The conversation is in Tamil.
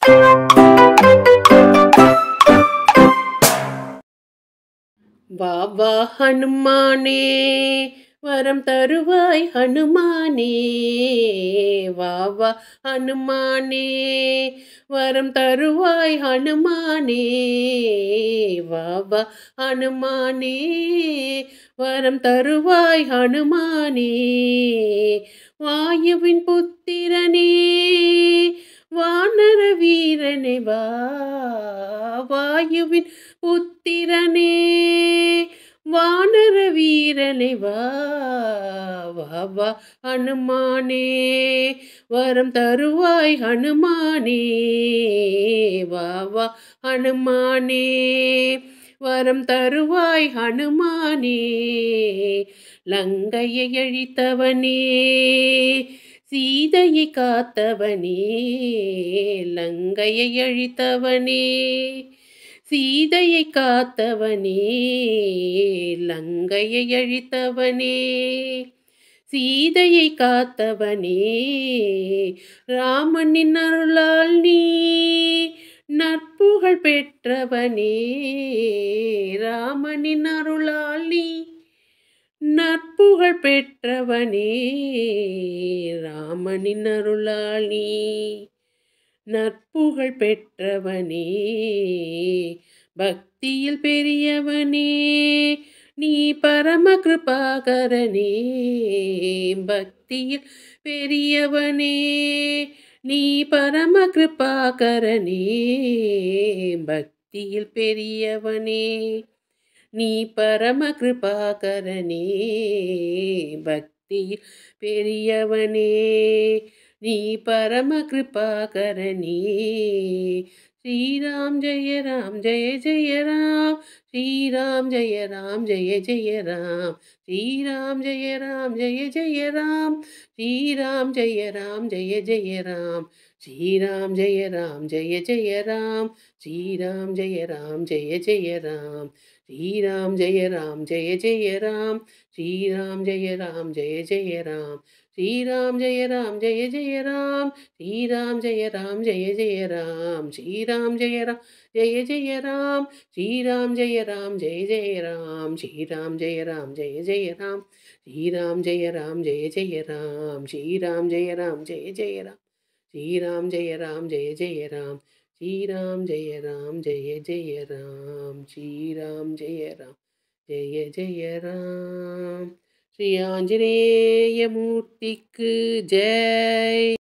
வா வா ஹனுமானே வரம் தருவாய் ஹனுமானே வா வா ஹனுமானே வரம் தருவாய் ஹனுமானே வா வா ஹனுமானே வரம் தருவாய் ஹனுமானே வாயுவின் புத்திரனே வானர வீரனே வா வாயுவின் புத்திரனே வானர வீரனே வா வா வா ஹனுமானே வரம் தருவாய் ஹனுமானே வா வா ஹனுமானே வரம் தருவாய் ஹனுமானே லங்கையை அழித்தவனே சீதையை காத்தவனே லங்கையை அழித்தவனே சீதையை காத்தவனே லங்கையை அழித்தவனே சீதையை காத்தவனே ராமனின் அருளால் நீ நற்புகழ் பெற்றவனே ராமனின் அருளால் நீ நற்புகழ் பெற்றவனே ராமனின் அருளால் நீ நற்புகழ் பெற்றவனே பக்தியில் பெரியவனே நீ பரம கிருபாகரனே பக்தியில் பெரியவனே நீ பரம கிருபாகரனே பக்தியில் பெரியவனே நீ பரம கிருபாகரனே பக்தியில் பெரியவனே நீ பரம கிருபாகரனே ஸ்ரீராம் ஜெய ராம் ஜெய ஜெய ராம் ஸ்ரீராம் ஜெய ராம் ஜெய ஜெய ராம் ஸ்ரீராம் ஜெய ராம் ஜெய ஜெய ராம் ஸ்ரீராம் ஜெய ராம் ஜெய ஜெய ராம் ஸ்ரீராம் ஜெய ராம் ஜெய ஜெய ராம் ஸ்ரீராம் ஜெய ராம் ஜெய ஜெய ராம் ஸ்ரீராம் ஜெய ராம் ஜெய ஜெய ராம் ஸ்ரீராம் ஜெய ராம் ஜெய ஜெய ராம் ஸ்ரீராம் ஜெய ராம் ஜெய ஜெய ராம் ஸ்ரீராம் ஜெய ராம் ஜெய ஜெய ராம் ஸ்ரீராம் ஜெய ராம் ஜெய ஜெய ராம் ஸ்ரீராம் ஜெய ராம் ஜெய ஜெய ராம் ஸ்ரீராம் ஜெய ராம் ஜெய ஜெய ராம் ஸ்ரீராம் ஜெய ராம் ஜெய ஜெய ராம் ஸ்ரீராம் ஜெய ராம் ஜெய ஜெய ராம் ஸ்ரீராம் ஜெய ராம் ஜெய ஜெய ராம் ஸ்ரீராம் ஜெய ராம் ஜெய ஜெய ராம் ஸ்ரீராம் ஜெய ராம் ஜெய ஜெய ராம் ஸ்ரீ ஆஞ்சநேய மூர்த்திக்கு ஜெய்